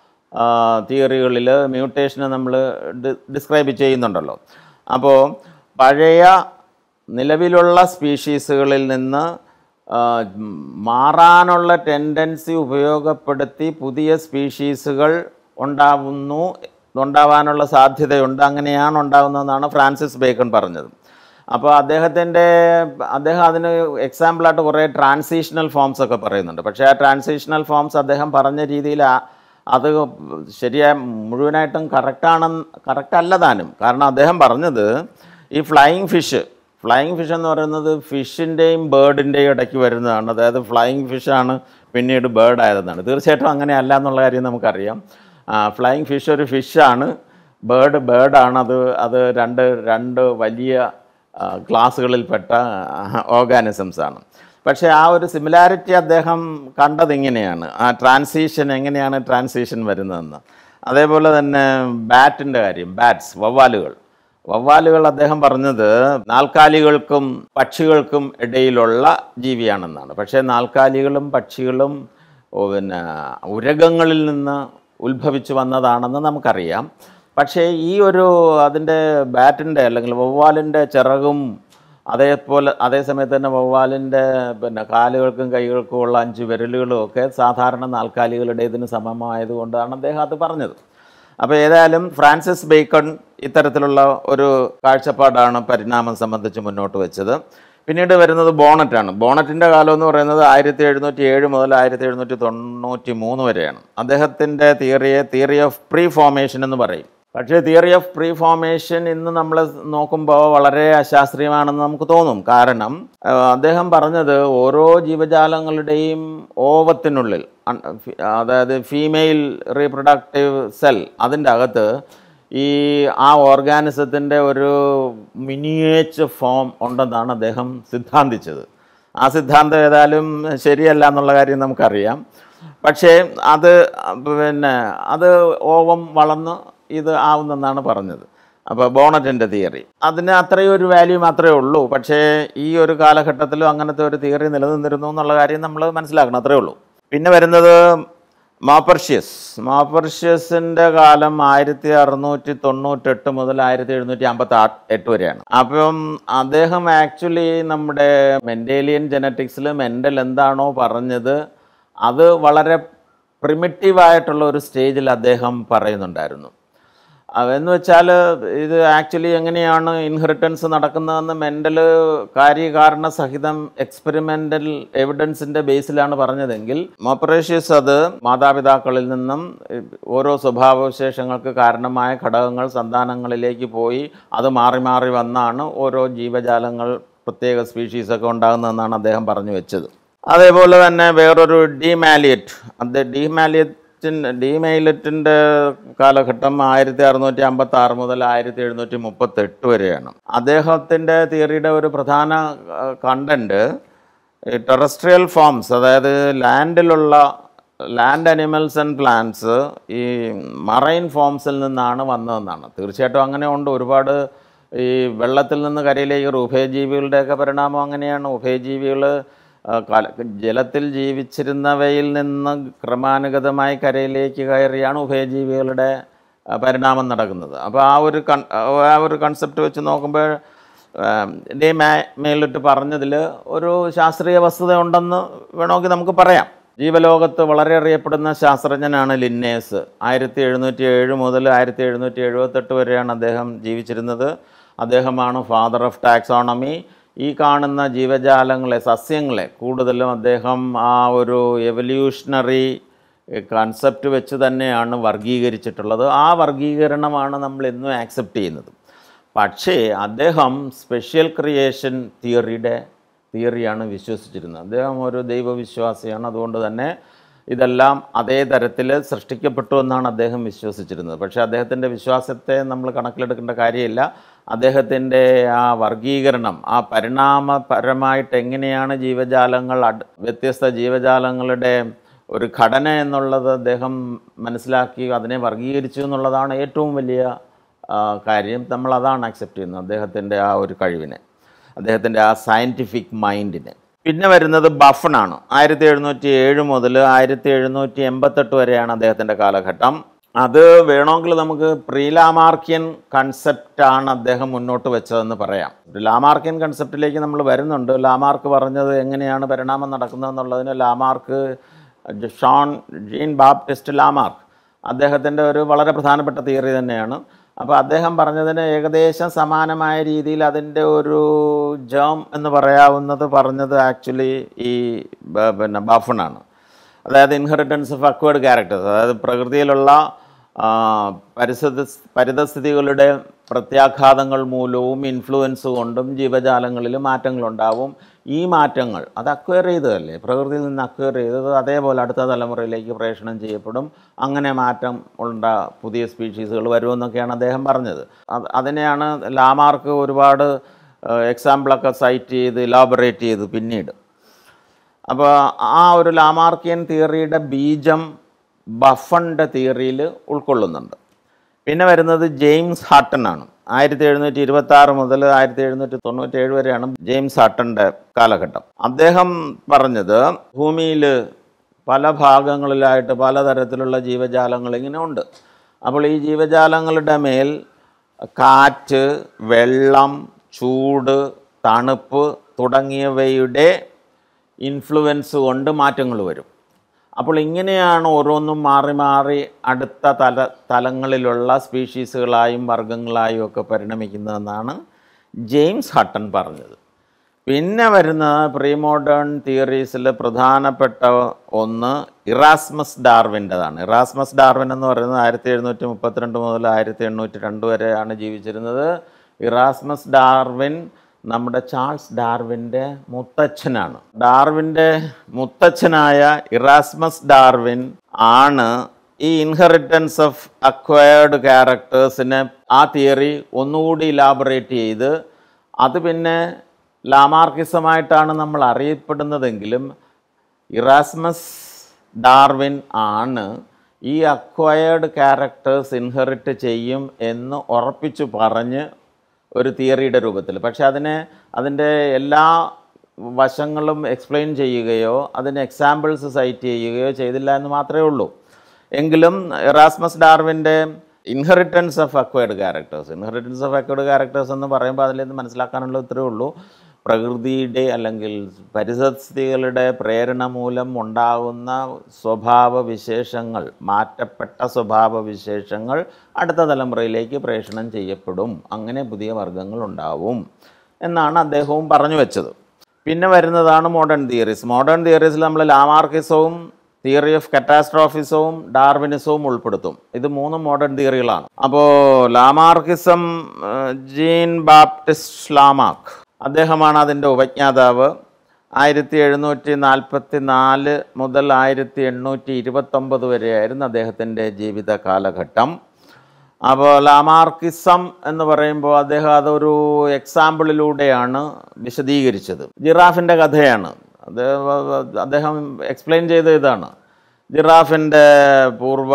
തിയറികളിൽ മ്യൂട്ടേഷനെ നമ്മൾ ഡിസ്ക്രൈബ് ചെയ്യുന്നുണ്ടല്ലോ അപ്പോൾ പഴയ നിലവിലുള്ള സ്പീഷീസുകളിൽ നിന്ന് ആ, ഉം, മാറാനുള്ള ടെൻഡൻസി ഉപയോഗപ്പെടുത്തി പുതിയ സ്പീഷീസുകൾ ഉണ്ടാവുന്നു ഉണ്ടാവാനുള്ള സാധ്യതയുണ്ട് അങ്ങനെയാണ് ഉണ്ടാകുന്നതെന്നാണ് ഫ്രാൻസിസ് ബേക്കൺ പറഞ്ഞത് അപ്പോൾ അദ്ദേഹത്തിൻ്റെ അദ്ദേഹം അതിന് എക്സാമ്പിളായിട്ട് കുറേ ട്രാൻസിഷണൽ ഫോംസ് ഒക്കെ പറയുന്നുണ്ട് പക്ഷേ ആ ട്രാൻസിഷണൽ ഫോംസ് അദ്ദേഹം പറഞ്ഞ രീതിയിൽ ആ- അത് ശരിയായ മുഴുവനായിട്ടും കറക്റ്റാണെന്ന് കറക്റ്റ് അല്ല താനും കാരണം അദ്ദേഹം പറഞ്ഞത് ഈ ഫ്ലൈയിങ് ഫിഷ് ഫ്ലൈയിങ് ഫിഷ് എന്ന് പറയുന്നത് ഫിഷിൻ്റെയും ബേർഡിൻ്റെയും ഇടയ്ക്ക് വരുന്നതാണ് അതായത് ഫ്ലൈയിങ് ഫിഷാണ് പിന്നീട് ബേർഡ് ആയതെന്നാണ് തീർച്ചയായിട്ടും അങ്ങനെ അല്ല എന്നുള്ള കാര്യം നമുക്കറിയാം ഫ്ലൈയിങ് ഫിഷ് ഒരു ഫിഷാണ് ബേർഡ് ബേർഡാണ് അത് അത് രണ്ട് രണ്ട് വലിയ ആ, ക്ലാസ്സുകളിൽപ്പെട്ട ഓർഗാനിസംസ് ആണ് പക്ഷേ ആ ഒരു സിമിലാരിറ്റി അദ്ദേഹം കണ്ടത് ഇങ്ങനെയാണ് ആ ട്രാൻസിഷൻ എങ്ങനെയാണ് ട്രാൻസിഷൻ വരുന്നതെന്ന് അതേപോലെ തന്നെ ബാറ്റിൻ്റെ കാര്യം ബാറ്റ്സ് വവ്വാലുകൾ വവ്വാലുകൾ അദ്ദേഹം പറഞ്ഞത് നാൽക്കാലികൾക്കും പക്ഷികൾക്കും ഇടയിലുള്ള ജീവിയാണെന്നാണ് പക്ഷേ നാൽക്കാലികളും പക്ഷികളും ഓ, പിന്നെ ഉരകങ്ങളിൽ നിന്ന് ഉത്ഭവിച്ചു വന്നതാണെന്ന് നമുക്കറിയാം പക്ഷേ ഈ ഒരു അതിൻ്റെ ബാറ്റിൻ്റെ അല്ലെങ്കിൽ വവ്വാലിൻ്റെ ചിറകും അതേപോലെ അതേ സമയത്ത് തന്നെ വവ്വാലിൻ്റെ പിന്നെ കാലുകൾക്കും കൈകൾക്കും ഉള്ള അഞ്ച് വിരലുകളും ഒക്കെ സാധാരണ നാൽക്കാലികളുടേതിന് സമമായതുകൊണ്ടാണ് അദ്ദേഹം അത് പറഞ്ഞത് അപ്പോൾ ഏതായാലും ഫ്രാൻസിസ് ബേക്കൺ ഇത്തരത്തിലുള്ള ഒരു കാഴ്ചപ്പാടാണ് പരിണാമം സംബന്ധിച്ച് മുന്നോട്ട് വെച്ചത് പിന്നീട് വരുന്നത് ബോണറ്റാണ് ബോണറ്റിൻ്റെ കാലം എന്ന് പറയുന്നത് ആയിരത്തി എഴുന്നൂറ്റി ഏഴ് മുതൽ ആയിരത്തി എഴുന്നൂറ്റി തൊണ്ണൂറ്റി മൂന്ന് വരെയാണ് അദ്ദേഹത്തിൻ്റെ തിയറിയെ തിയറി ഓഫ് പ്രീ ഫോമേഷൻ എന്ന് പറയും പക്ഷേ തിയറി ഓഫ് പ്രീ ഫോമേഷൻ ഇന്ന് നമ്മൾ നോക്കുമ്പോൾ വളരെ അശാസ്ത്രീയമാണെന്ന് നമുക്ക് തോന്നും കാരണം ആ, അദ്ദേഹം പറഞ്ഞത് ഓരോ ജീവജാലങ്ങളുടെയും ഓവത്തിനുള്ളിൽ അൺ- ഫി- അതായത് ഫീമെയിൽ റീപ്രൊഡക്റ്റീവ് സെൽ അതിൻ്റെ അകത്ത് ഈ ആ ഓർഗാനിസത്തിൻ്റെ ഒരു മിനിയേച്ചർ ഫോം ഉണ്ടെന്നാണ് അദ്ദേഹം സിദ്ധാന്തിച്ചത് ആ സിദ്ധാന്തം ഏതായാലും ശരിയല്ല എന്നുള്ള കാര്യം നമുക്കറിയാം പക്ഷേ അത് പിന്നെ അത് ഓവം വളർന്ന് ഇത് ആവുന്നെന്നാണ് പറഞ്ഞത് അപ്പോൾ ബോണറ്റിൻ്റെ തിയറി അതിന് അത്രയും ഒരു വാല്യൂ മാത്രമേ ഉള്ളൂ പക്ഷേ ഈ ഒരു കാലഘട്ടത്തിലും അങ്ങനത്തെ ഒരു തിയറി നിലനിന്നിരുന്നു എന്നുള്ള കാര്യം നമ്മൾ മനസ്സിലാക്കണം അത്രേ ഉള്ളൂ പിന്നെ വരുന്നത് മാപ്പർഷ്യസ് മാപ്പർഷ്യസിൻ്റെ കാലം ആയിരത്തി അറുന്നൂറ്റി തൊണ്ണൂറ്റെട്ട് മുതൽ ആയിരത്തി എഴുന്നൂറ്റി അമ്പത്തി എട്ട് വരെയാണ് അപ്പം അദ്ദേഹം ആക്ച്വലി നമ്മുടെ മെൻഡേലിയൻ ജനറ്റിക്സിൽ മെൻഡൽ എന്താണോ പറഞ്ഞത് അത് വളരെ പ്രിമിറ്റീവായിട്ടുള്ള ഒരു സ്റ്റേജിൽ അദ്ദേഹം പറയുന്നുണ്ടായിരുന്നു അതെന്ന് വെച്ചാൽ ഇത് ആക്ച്വലി എങ്ങനെയാണ് ഇൻഹെറിറ്റൻസ് നടക്കുന്നതെന്ന് മെൻ്റൽ കാര്യകാരണ സഹിതം എക്സ്പെരിമെൻ്റൽ എവിഡൻസിൻ്റെ ബേസിലാണ് പറഞ്ഞതെങ്കിൽ മോപ്പറേഷ്യസ് അത് മാതാപിതാക്കളിൽ നിന്നും ഓരോ സ്വഭാവവിശേഷങ്ങൾക്ക് കാരണമായ ഘടകങ്ങൾ സന്താനങ്ങളിലേക്ക് പോയി അത് മാറി മാറി വന്നാണ് ഓരോ ജീവജാലങ്ങൾ പ്രത്യേക സ്പീഷീസൊക്കെ ഉണ്ടാകുന്നതെന്നാണ് അദ്ദേഹം പറഞ്ഞു വെച്ചത് അതേപോലെ തന്നെ വേറൊരു ഡിമാലിയറ്റ് അത് ഡിമാലിയറ്റിൻ ഡിമൈലറ്റിൻ്റെ കാലഘട്ടം ആയിരത്തി അറുന്നൂറ്റി അമ്പത്തി ആറ് മുതൽ ആയിരത്തി എഴുന്നൂറ്റി മുപ്പത്തി എട്ട് വരെയാണ് അദ്ദേഹത്തിൻ്റെ തിയറിയുടെ ഒരു പ്രധാന കണ്ടൻറ്റ് ടെറസ്ട്രിയൽ ഫോംസ് അതായത് ലാൻഡിലുള്ള ലാൻഡ് അനിമൽസ് ആൻഡ് പ്ലാന്റ്സ് ഈ മറൈൻ ഫോംസിൽ നിന്നാണ് വന്നതെന്നാണ് തീർച്ചയായിട്ടും അങ്ങനെ ഉണ്ട് ഒരുപാട് ഈ വെള്ളത്തിൽ നിന്ന് കരയിലേക്ക് ഉഭയജീവികളുടെയൊക്കെ പരിണാമം അങ്ങനെയാണ് ഉഭയജീവികൾ ജലത്തിൽ ജീവിച്ചിരുന്നവയിൽ നിന്ന് ക്രമാനുഗതമായി കരയിലേക്ക് കയറിയാണ് ഉഭയജീവികളുടെ ആ, പരിണാമം നടക്കുന്നത് അപ്പോൾ ആ ഒരു കൺ ആ ഒരു കൺസെപ്റ്റ് വെച്ച് നോക്കുമ്പോൾ ഡേ മേ മേലിട്ട് പറഞ്ഞതിൽ ഒരു ശാസ്ത്രീയ വസ്തുത ഉണ്ടെന്ന് വേണമെങ്കിൽ നമുക്ക് പറയാം ജീവലോകത്ത് വളരെ അറിയപ്പെടുന്ന ശാസ്ത്രജ്ഞനാണ് ലിന്നേസ് ആയിരത്തി എഴുന്നൂറ്റി ഏഴ് മുതൽ ആയിരത്തി എഴുന്നൂറ്റി എഴുപത്തെട്ട് വരെയാണ് അദ്ദേഹം ജീവിച്ചിരുന്നത് അദ്ദേഹമാണ് ഫാദർ ഓഫ് ടാക്സോണമി ഈ കാണുന്ന ജീവജാലങ്ങളെ സസ്യങ്ങളെ കൂടുതലും അദ്ദേഹം ആ ഒരു എവല്യൂഷണറി കൺസെപ്റ്റ് വെച്ച് തന്നെയാണ് വർഗീകരിച്ചിട്ടുള്ളത് ആ വർഗീകരണമാണ് നമ്മൾ എന്നും ആക്സെപ്റ്റ് ചെയ്യുന്നത് പക്ഷേ അദ്ദേഹം സ്പെഷ്യൽ ക്രിയേഷൻ തിയറിയുടെ തിയറിയാണ് വിശ്വസിച്ചിരുന്നത് അദ്ദേഹം ഒരു ദൈവവിശ്വാസിയാണ് അതുകൊണ്ട് തന്നെ ഇതെല്ലാം അതേ തരത്തിൽ സൃഷ്ടിക്കപ്പെട്ടു എന്നാണ് അദ്ദേഹം വിശ്വസിച്ചിരുന്നത് പക്ഷേ അദ്ദേഹത്തിൻ്റെ വിശ്വാസത്തെ നമ്മൾ കണക്കിലെടുക്കേണ്ട കാര്യമില്ല അദ്ദേഹത്തിൻ്റെ ആ വർഗീകരണം ആ പരിണാമപരമായിട്ട് എങ്ങനെയാണ് ജീവജാലങ്ങൾ അഡ് വ്യത്യസ്ത ജീവജാലങ്ങളുടെ ഒരു ഘടന എന്നുള്ളത് അദ്ദേഹം മനസ്സിലാക്കി അതിനെ വർഗീകരിച്ചു എന്നുള്ളതാണ് ഏറ്റവും വലിയ ആ, കാര്യം നമ്മൾ അതാണ് അക്സെപ്റ്റ് ചെയ്യുന്നത് അദ്ദേഹത്തിൻ്റെ ആ ഒരു കഴിവിനെ അദ്ദേഹത്തിൻ്റെ ആ സയൻറ്റിഫിക് മൈൻഡിനെ പിന്നെ വരുന്നത് ബഫണാണ് ആയിരത്തി എഴുന്നൂറ്റി ഏഴ് മുതൽ ആയിരത്തി എഴുന്നൂറ്റി എൺപത്തെട്ട് വരെയാണ് അദ്ദേഹത്തിൻ്റെ കാലഘട്ടം അത് വേണമെങ്കിൽ നമുക്ക് പ്രീ ലാമാർക്കിയൻ കൺസെപ്റ്റാണ് അദ്ദേഹം മുന്നോട്ട് വെച്ചതെന്ന് പറയാം ഒരു ലാമാർക്കിയൻ കൺസെപ്റ്റിലേക്ക് നമ്മൾ വരുന്നുണ്ട് ലാമാർക്ക് പറഞ്ഞത് എങ്ങനെയാണ് പരിണാമം നടക്കുന്നതെന്നുള്ളതിന് ലാമാർക്ക് ഷോൺ ജീൻ ബാപ്റ്റിസ്റ്റ് ലാമാർക്ക് അദ്ദേഹത്തിൻ്റെ ഒരു വളരെ പ്രധാനപ്പെട്ട തിയറി തന്നെയാണ് അപ്പോൾ അദ്ദേഹം പറഞ്ഞതിന് ഏകദേശം സമാനമായ രീതിയിൽ അതിൻ്റെ ഒരു ജേം എന്ന് പറയാവുന്നത് പറഞ്ഞത് ആക്ച്വലി ഈ ബ- പിന്നെ ബഫണാണ് അതായത് ഇൻഹെറിറ്റൻസ് ഓഫ് അക്വേർഡ് ക്യാരക്ടേഴ്സ് അതായത് പ്രകൃതിയിലുള്ള ആ, പരിസ്ഥിതി പരിതസ്ഥിതികളുടെ പ്രത്യാഘാതങ്ങൾ മൂലവും ഇൻഫ്ലുവൻസ് കൊണ്ടും ജീവജാലങ്ങളിൽ മാറ്റങ്ങളുണ്ടാവും ഈ മാറ്റങ്ങൾ അത് അക്വയർ ചെയ്തതല്ലേ പ്രകൃതിയിൽ നിന്ന് അക്വയർ ചെയ്തത് അതേപോലെ അടുത്ത തലമുറയിലേക്ക് പ്രേഷണം ചെയ്യപ്പെടും അങ്ങനെ മാറ്റം ഉണ്ട പുതിയ സ്പീഷീസുകൾ വരുമെന്നൊക്കെയാണ് അദ്ദേഹം പറഞ്ഞത് അത് അതിനെയാണ് ലാമാർക്ക് ഒരുപാട് എക്സാമ്പിളൊക്കെ സൈറ്റ് ചെയ്ത് ഇലാബറേറ്റ് ചെയ്ത് പിന്നീട് അപ്പോൾ ആ ഒരു ലാമാർക്കിയൻ തിയറിയുടെ ബീജം ബഫണിൻ്റെ തിയറിയിൽ ഉൾക്കൊള്ളുന്നുണ്ട് പിന്നെ വരുന്നത് ജെയിംസ് ഹട്ടൺ ആണ് ആയിരത്തി എഴുന്നൂറ്റി ഇരുപത്തി ആറ് മുതൽ ആയിരത്തി എഴുന്നൂറ്റി തൊണ്ണൂറ്റി ഏഴ് വരെയാണ് ജെയിംസ് ഹട്ടൻ്റെ കാലഘട്ടം അദ്ദേഹം പറഞ്ഞത് ഭൂമിയിൽ പല ഭാഗങ്ങളിലായിട്ട് പലതരത്തിലുള്ള ജീവജാലങ്ങൾ ഇങ്ങനെ ഉണ്ട് അപ്പോൾ ഈ ജീവജാലങ്ങളുടെ മേൽ കാറ്റ് വെള്ളം ചൂട് തണുപ്പ് തുടങ്ങിയവയുടെ ഇൻഫ്ലുവൻസ് കൊണ്ട് മാറ്റങ്ങൾ വരും അപ്പോൾ ഇങ്ങനെയാണ് ഓരോന്നും മാറി മാറി അടുത്ത തല തലങ്ങളിലുള്ള സ്പീഷീസുകളായും വർഗങ്ങളായും ഒക്കെ പരിണമിക്കുന്നതെന്നാണ് ജെയിംസ് ഹട്ടൺ പറഞ്ഞത് പിന്നെ വരുന്ന പ്രീ മോഡേൺ തിയറീസിൽ പ്രധാനപ്പെട്ട ഒന്ന് ഇറാസ്മസ് ഡാർവിൻ്റെതാണ് ഇറാസ്മസ് ഡാർവിൻ എന്ന് പറയുന്നത് ആയിരത്തി എഴുന്നൂറ്റി മുപ്പത്തിരണ്ട് മുതൽ ആയിരത്തി എണ്ണൂറ്റി രണ്ട് വരെയാണ് ജീവിച്ചിരുന്നത് ഇറാസ്മസ് ഡാർവിൻ നമ്മുടെ ചാൾസ് ഡാർവിൻ്റെ മുത്തച്ഛനാണ് ഡാർവിൻ്റെ മുത്തച്ഛനായ ഇറാസ്മസ് ഡാർവിൻ ആണ് ഈ ഇൻഹെറിറ്റൻസ് ഓഫ് അക്വയർഡ് ക്യാരക്ടേഴ്സിനെ ആ തിയറി ഒന്നുകൂടി ഇലാബറേറ്റ് ചെയ്ത് അത് പിന്നെ ലാമാർക്കിസമായിട്ടാണ് നമ്മൾ അറിയപ്പെടുന്നതെങ്കിലും ഇറാസ്മസ് ഡാർവിൻ ആണ് ഈ അക്വയർഡ് ക്യാരക്ടേഴ്സ് ഇൻഹെറിറ്റ് ചെയ്യും എന്ന് ഉറപ്പിച്ചു പറഞ്ഞ് ഒരു തിയറിയുടെ രൂപത്തിൽ പക്ഷെ അതിനെ അതിൻ്റെ എല്ലാ വശങ്ങളും എക്സ്പ്ലെയിൻ ചെയ്യുകയോ അതിന് എക്സാമ്പിൾസ് സൈറ്റ് ചെയ്യുകയോ ചെയ്തില്ല എന്ന് മാത്രമേ ഉള്ളൂ എങ്കിലും എറാസ്മസ് ഡാർവിൻ്റെ inheritance of acquired characters inheritance of acquired characters എന്ന് പറയുമ്പോൾ അതിൽ നിന്ന് മനസ്സിലാക്കാനുള്ള ഇത്രയേ ഉള്ളൂ പ്രകൃതിയുടെ അല്ലെങ്കിൽ പരിസ്ഥിതികളുടെ പ്രേരണ മൂലം ഉണ്ടാകുന്ന സ്വഭാവ വിശേഷങ്ങൾ മാറ്റപ്പെട്ട സ്വഭാവ വിശേഷങ്ങൾ അടുത്ത തലമുറയിലേക്ക് പ്രേഷണം ചെയ്യപ്പെടും അങ്ങനെ പുതിയ വർഗ്ഗങ്ങൾ ഉണ്ടാവും എന്നാണ് അദ്ദേഹവും പറഞ്ഞു വെച്ചത് പിന്നെ വരുന്നതാണ് മോഡേൺ തിയറീസ് മോഡേൺ തിയറീസിൽ നമ്മൾ ലാമാർക്കിസവും തിയറി ഓഫ് കറ്റാസ്ട്രോഫിസവും ഡാർവിനിസവും ഉൾപ്പെടുത്തും ഇത് മൂന്ന് മോഡേൺ തിയറികളാണ് അപ്പോൾ ലാമാർക്കിസം ഏഹ്, ജീൻ ബാപ്റ്റിസ്റ്റ് ലാമാർക്ക് അദ്ദേഹമാണ് അതിൻ്റെ ഉപജ്ഞാതാവ് ആയിരത്തി എഴുന്നൂറ്റി നാൽപ്പത്തി നാല് മുതൽ ആയിരത്തി എണ്ണൂറ്റി ഇരുപത്തൊമ്പത് വരെയായിരുന്നു അദ്ദേഹത്തിൻ്റെ ജീവിത കാലഘട്ടം അപ്പോൾ ലാമാർക്കിസം എന്ന് പറയുമ്പോൾ അദ്ദേഹം അതൊരു എക്സാമ്പിളിലൂടെയാണ് വിശദീകരിച്ചത് ജിറാഫിൻ്റെ കഥയാണ് അത് അദ്ദേഹം എക്സ്പ്ലെയിൻ ചെയ്ത ഇതാണ് ജിറാഫിൻ്റെ പൂർവ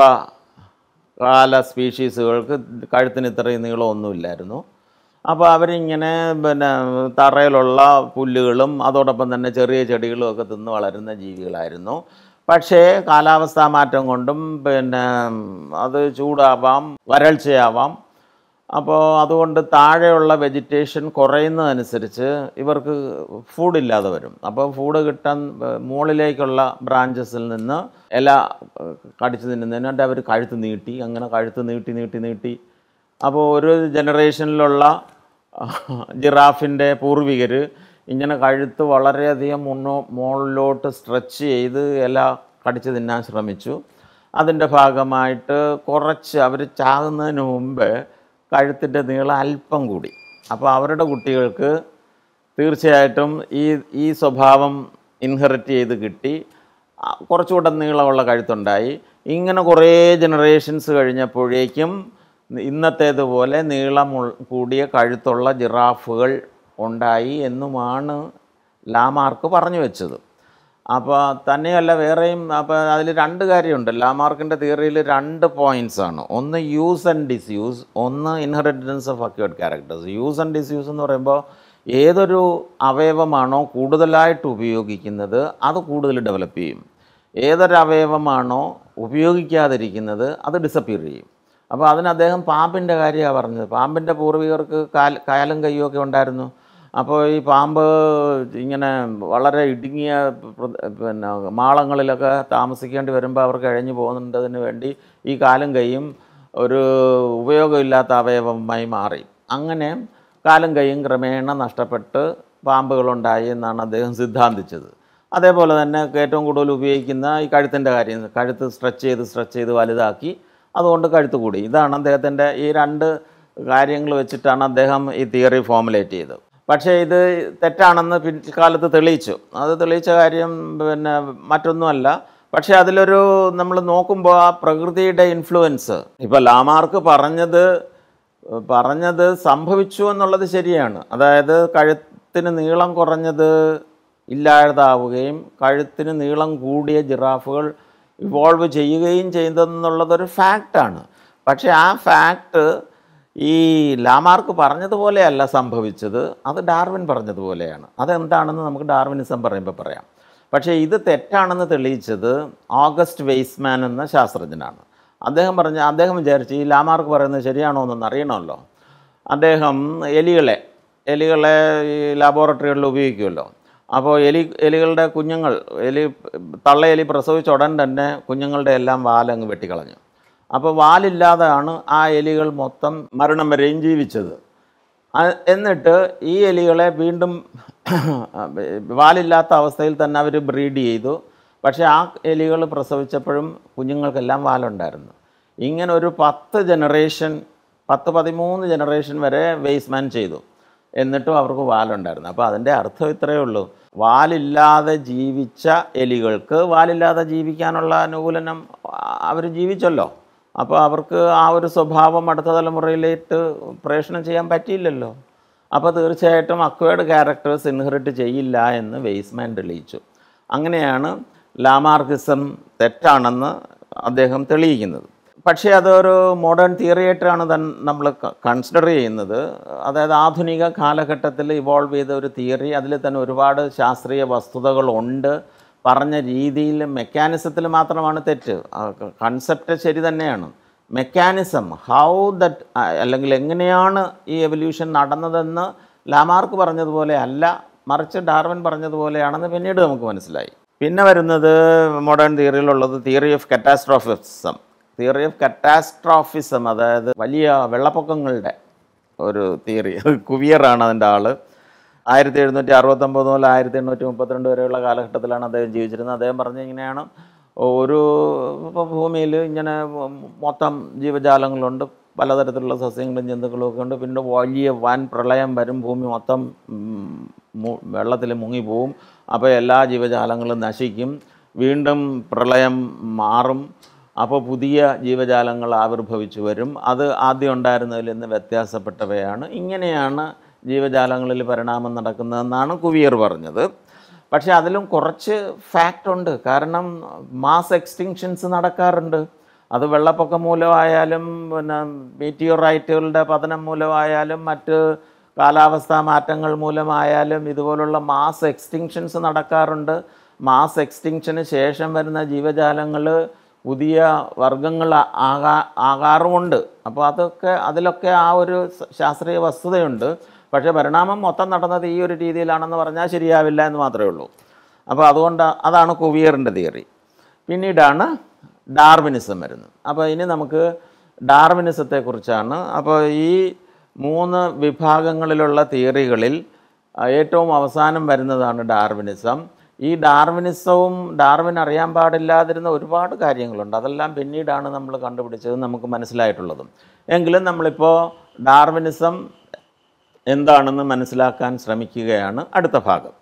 കാല സ്പീഷീസുകൾക്ക് കഴുത്തിന് ഇത്രയും നീളമൊന്നുമില്ലായിരുന്നു അപ്പോൾ അവരിങ്ങനെ പിന്നെ തറയിലുള്ള പുല്ലുകളും അതോടൊപ്പം തന്നെ ചെറിയ ചെടികളും ഒക്കെ തിന്ന് വളരുന്ന ജീവികളായിരുന്നു പക്ഷേ കാലാവസ്ഥാ മാറ്റം കൊണ്ടും പിന്നെ അത് ചൂടാവാം വരൾച്ചയാവാം അപ്പോൾ അതുകൊണ്ട് താഴെയുള്ള വെജിറ്റേഷൻ കുറയുന്നതനുസരിച്ച് ഇവർക്ക് ഫുഡ് ഇല്ലാതെ വരും അപ്പോൾ ഫുഡ് കിട്ടാൻ ഏഹ്, മുകളിലേക്കുള്ള ബ്രാഞ്ചസിൽ നിന്ന് ഇല ഏഹ്, കടിച്ചു തിന്നുന്നതിനായിട്ട് അവർ കഴുത്ത് നീട്ടി അങ്ങനെ കഴുത്ത് നീട്ടി നീട്ടി നീട്ടി അപ്പോൾ ഒരു ജനറേഷനിലുള്ള ജിറാഫിൻ്റെ പൂർവികർ ഇങ്ങനെ കഴുത്ത് വളരെയധികം മുന്നോ മുകളിലോട്ട് സ്ട്രെച്ച് ചെയ്ത് ഇല കടിച്ച് തിന്നാൻ ശ്രമിച്ചു അതിൻ്റെ ഭാഗമായിട്ട് കുറച്ച് അവർ ചാകുന്നതിന് മുമ്പ് കഴുത്തിൻ്റെ നീളം അല്പം കൂടി അപ്പോൾ അവരുടെ കുട്ടികൾക്ക് തീർച്ചയായിട്ടും ഈ ഈ സ്വഭാവം ഇൻഹെറിറ്റ് ചെയ്ത് കിട്ടി ആ, കുറച്ചുകൂടെ നീളമുള്ള കഴുത്തുണ്ടായി ഇങ്ങനെ കുറേ ജനറേഷൻസ് കഴിഞ്ഞപ്പോഴേക്കും ഇന്നത്തേതുപോലെ നീളം കൂടിയ കഴുത്തുള്ള ജിറാഫുകൾ ഉണ്ടായി എന്നുമാണ് ലാമാർക്ക് പറഞ്ഞു വെച്ചത് അപ്പോൾ തന്നെയല്ല വേറെയും അപ്പോൾ അതിൽ രണ്ട് കാര്യമുണ്ട് ലാമാർക്കിൻ്റെ തിയറിയിൽ രണ്ട് പോയിൻറ്റ്സ് ആണ് ഒന്ന് യൂസ് ആൻഡ് ഡിസ്യൂസ് ഒന്ന് inheritance of acquired characters use and disuse എന്ന് പറയുമ്പോൾ ഏതൊരു അവയവമാണോ കൂടുതലായിട്ട് ഉപയോഗിക്കുന്നത് അത് കൂടുതൽ ഡെവലപ്പ് ചെയ്യും ഏതൊരു അവയവമാണോ ഉപയോഗിക്കാതിരിക്കുന്നത് അത് ഡിസപ്പിയർ ചെയ്യും അപ്പോൾ അതിന് അദ്ദേഹം പാമ്പിൻ്റെ കാര്യമാണ് പറഞ്ഞത് പാമ്പിൻ്റെ പൂർവികർക്ക് കാൽ കാലും കയ്യും ഒക്കെ ഉണ്ടായിരുന്നു അപ്പോൾ ഈ പാമ്പ് ഇങ്ങനെ വളരെ ഇടുങ്ങിയ പ്ര- പിന്നെ മാളങ്ങളിലൊക്കെ താമസിക്കേണ്ടി വരുമ്പോൾ അവർക്ക് കഴിഞ്ഞു പോകുന്നതിന് വേണ്ടി ഈ കാലും കൈയും ഒരു ഉപയോഗമില്ലാത്ത അവയവമായി മാറി അങ്ങനെ കാലും കൈയും ക്രമേണ നഷ്ടപ്പെട്ട് പാമ്പുകളുണ്ടായി എന്നാണ് അദ്ദേഹം സിദ്ധാന്തിച്ചത് അതേപോലെ തന്നെ ഏറ്റവും കൂടുതൽ ഉപയോഗിക്കുന്ന ഈ കഴുത്തിൻ്റെ കാര്യം കഴുത്ത് സ്ട്രെച്ച് ചെയ്ത് സ്ട്രെച്ച് ചെയ്ത് വലുതാക്കി അതുകൊണ്ട് കഴുത്ത് കൂടി ഇതാണ് അദ്ദേഹത്തിൻ്റെ ഈ രണ്ട് കാര്യങ്ങൾ വെച്ചിട്ടാണ് അദ്ദേഹം ഈ തിയറി ഫോമുലേറ്റ് ചെയ്തത് പക്ഷേ ഇത് തെറ്റാണെന്ന് പിൽക്കാലത്ത് തെളിയിച്ചു അത് തെളിയിച്ച കാര്യം പിന്നെ മറ്റൊന്നുമല്ല പക്ഷേ അതിലൊരു നമ്മൾ നോക്കുമ്പോൾ ആ പ്രകൃതിയുടെ ഇൻഫ്ലുവൻസ് ഇപ്പോൾ ലാമാർക്ക് പറഞ്ഞത് പറഞ്ഞത് സംഭവിച്ചു എന്നുള്ളത് ശരിയാണ് അതായത് കഴുത്തിന് നീളം കുറഞ്ഞത് ഇല്ലാതാവുകയും കഴുത്തിന് നീളം കൂടിയ ജിറാഫുകൾ ഇവോൾവ് ചെയ്യുകയും ചെയ്തെന്നുള്ളതൊരു ഫാക്റ്റാണ് പക്ഷേ ആ ഫാക്റ്റ് ഈ ലാമാർക്ക് പറഞ്ഞതുപോലെയല്ല സംഭവിച്ചത് അത് ഡാർവിൻ പറഞ്ഞതുപോലെയാണ് അതെന്താണെന്ന് നമുക്ക് ഡാർവിനിസം പറയുമ്പോൾ പറയാം പക്ഷേ ഇത് തെറ്റാണെന്ന് തെളിയിച്ചത് ഓഗസ്റ്റ് വെയ്സ്മാൻ എന്ന ശാസ്ത്രജ്ഞനാണ് അദ്ദേഹം പറഞ്ഞ അദ്ദേഹം വിചാരിച്ചു ഈ ലാമാർക്ക് പറയുന്നത് ശരിയാണോ എന്നൊന്ന് അറിയണമല്ലോ അദ്ദേഹം എലികളെ എലികളെ ഈ ലാബോറട്ടറികളിൽ ഉപയോഗിക്കുമല്ലോ അപ്പോൾ എലി എലികളുടെ കുഞ്ഞുങ്ങൾ എലി തള്ള എലി പ്രസവിച്ച ഉടൻ തന്നെ കുഞ്ഞുങ്ങളുടെ എല്ലാം വാലങ്ങ് വെട്ടിക്കളഞ്ഞു അപ്പോൾ വാലില്ലാതെയാണ് ആ എലികൾ മൊത്തം മരണം വരെയും ജീവിച്ചത് ആ- എന്നിട്ട് ഈ എലികളെ വീണ്ടും വാലില്ലാത്ത അവസ്ഥയിൽ തന്നെ അവർ ബ്രീഡ് ചെയ്തു പക്ഷേ ആ എലികൾ പ്രസവിച്ചപ്പോഴും കുഞ്ഞുങ്ങൾക്കെല്ലാം വാലുണ്ടായിരുന്നു ഇങ്ങനെ ഒരു പത്ത് ജനറേഷൻ പത്ത് പതിമൂന്ന് ജനറേഷൻ വരെ വേസ്മാൻ ചെയ്തു എന്നിട്ടും അവർക്ക് വാലുണ്ടായിരുന്നു അപ്പോൾ അതിൻ്റെ അർത്ഥം ഇത്രയേ ഉള്ളൂ വാലില്ലാതെ ജീവിച്ച എലികൾക്ക് വാലില്ലാതെ ജീവിക്കാനുള്ള അനുകൂലനം അവർ ജീവിച്ചല്ലോ അപ്പോൾ അവർക്ക് ആ ഒരു സ്വഭാവം അടുത്ത തലമുറയിലേക്ക് പ്രേഷണം ചെയ്യാൻ പറ്റിയില്ലല്ലോ അപ്പോൾ തീർച്ചയായിട്ടും അക്വേർഡ് ക്യാരക്ടേഴ്സ് ഇൻഹെറിറ്റ് ചെയ്യില്ല എന്ന് വെയ്സ്മാൻ തെളിയിച്ചു അങ്ങനെയാണ് ലാമാർക്കിസം തെറ്റാണെന്ന് അദ്ദേഹം തെളിയിക്കുന്നത് പക്ഷേ അതൊരു മോഡേൺ തിയറിയായിട്ടാണ് തൻ നമ്മൾ കൺസിഡർ ചെയ്യുന്നത് അതായത് ആധുനിക കാലഘട്ടത്തിൽ ഇവോൾവ് ചെയ്ത ഒരു തിയറി അതിൽ തന്നെ ഒരുപാട് ശാസ്ത്രീയ വസ്തുതകളുണ്ട് പറഞ്ഞ രീതിയിൽ മെക്കാനിസത്തിൽ മാത്രമാണ് തെറ്റ് കൺസെപ്റ്റ് ശരി തന്നെയാണ് മെക്കാനിസം ഹൗ ദറ്റ് അല്ലെങ്കിൽ എങ്ങനെയാണ് ഈ എവല്യൂഷൻ നടന്നതെന്ന് ലാമാർക്ക് പറഞ്ഞതുപോലെ അല്ല മറിച്ച് ഡാർവിൻ പറഞ്ഞതുപോലെയാണെന്ന് പിന്നീട് നമുക്ക് മനസ്സിലായി പിന്നെ വരുന്നത് മോഡേൺ തിയറിയിലുള്ളത് theory of catastrophism theory of catastrophism അതായത് വലിയ വെള്ളപ്പൊക്കങ്ങളുടെ ഒരു തിയറി കുവിയറാണ് അതിൻ്റെ ആള് ആയിരത്തി എഴുന്നൂറ്റി അറുപത്തൊമ്പത് മുതൽ ആയിരത്തി എണ്ണൂറ്റി മുപ്പത്തിരണ്ട് വരെയുള്ള കാലഘട്ടത്തിലാണ് അദ്ദേഹം ജീവിച്ചിരുന്നത് അദ്ദേഹം പറഞ്ഞ ഇങ്ങനെയാണ് ഒരു ഇപ്പോൾ ഭൂമിയിൽ ഇങ്ങനെ മൊത്തം ജീവജാലങ്ങളുണ്ട് പലതരത്തിലുള്ള സസ്യങ്ങളും ജന്തുക്കളും ഒക്കെ ഉണ്ട് പിന്നെ വലിയ വൻ പ്രളയം വരും ഭൂമി മൊത്തം വെള്ളത്തിൽ മുങ്ങിപ്പോവും അപ്പോൾ എല്ലാ ജീവജാലങ്ങളും നശിക്കും വീണ്ടും പ്രളയം മാറും അപ്പോൾ പുതിയ ജീവജാലങ്ങൾ ആവിർഭവിച്ചു വരും അത് ആദ്യം ഉണ്ടായിരുന്നതിൽ നിന്ന് വ്യത്യാസപ്പെട്ടവയാണ് ഇങ്ങനെയാണ് ജീവജാലങ്ങളിൽ പരിണാമം നടക്കുന്നതെന്നാണ് കുവിയർ പറഞ്ഞത് പക്ഷേ അതിലും കുറച്ച് ഫാക്റ്റ് ഉണ്ട് കാരണം മാസ് എക്സ്റ്റിങ്ഷൻസ് നടക്കാറുണ്ട് അത് വെള്ളപ്പൊക്കം മൂലമായാലും പിന്നെ മീറ്റിയോറൈറ്റുകളുടെ പതനം മൂലമായാലും മറ്റ് കാലാവസ്ഥാ മാറ്റങ്ങൾ മൂലമായാലും ഇതുപോലുള്ള മാസ് എക്സ്റ്റിങ്ഷൻസ് നടക്കാറുണ്ട് മാസ് എക്സ്റ്റിങ്ഷന് ശേഷം വരുന്ന ജീവജാലങ്ങൾ പുതിയ വർഗങ്ങൾ ആകാ ആകാറുമുണ്ട് അപ്പോൾ അതൊക്കെ അതിലൊക്കെ ആ ഒരു സ- ശാസ്ത്രീയ വസ്തുതയുണ്ട് പക്ഷേ പരിണാമം മൊത്തം നടന്നത് ഈ ഒരു രീതിയിലാണെന്ന് പറഞ്ഞാൽ ശരിയാവില്ല എന്ന് മാത്രമേ ഉള്ളൂ അപ്പോൾ അതുകൊണ്ട് അതാണ് കുവിയറിൻ്റെ തിയറി പിന്നീടാണ് ഡാർവിനിസം വരുന്നത് അപ്പോൾ ഇനി നമുക്ക് ഡാർവിനിസത്തെക്കുറിച്ചാണ് അപ്പോൾ ഈ മൂന്ന് വിഭാഗങ്ങളിലുള്ള തിയറികളിൽ ആ, ഏറ്റവും അവസാനം വരുന്നതാണ് ഡാർവിനിസം ഈ ഡാർവിനിസവും ഡാർവിൻ അറിയാൻ പാടില്ലാതിരുന്ന ഒരുപാട് കാര്യങ്ങളുണ്ട് അതെല്ലാം പിന്നീടാണ് നമ്മൾ കണ്ടുപിടിച്ചത് നമുക്ക് മനസ്സിലായിട്ടുള്ളതും എങ്കിലും നമ്മളിപ്പോൾ ഡാർവിനിസം എന്താണെന്ന് മനസ്സിലാക്കാൻ ശ്രമിക്കുകയാണ് അടുത്ത ഭാഗം